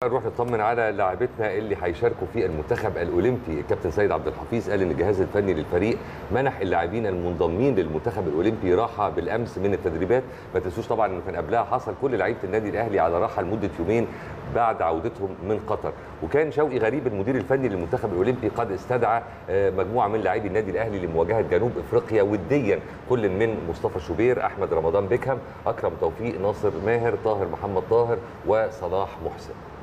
نروح نطمن على لاعبتنا اللي هيشاركوا في المنتخب الاولمبي الكابتن سيد عبد الحفيظ قال ان الجهاز الفني للفريق منح اللاعبين المنضمين للمنتخب الاولمبي راحه بالامس من التدريبات ما تنسوش طبعا ان كان قبلها حصل كل لعيبه النادي الاهلي على راحه لمده يومين بعد عودتهم من قطر وكان شوقي غريب المدير الفني للمنتخب الاولمبي قد استدعى آه، مجموعه من لاعبي النادي الاهلي لمواجهه جنوب افريقيا وديا كل من مصطفى شوبير احمد رمضان بيكهام اكرم توفيق ناصر ماهر طاهر محمد طاهر وصلاح محسن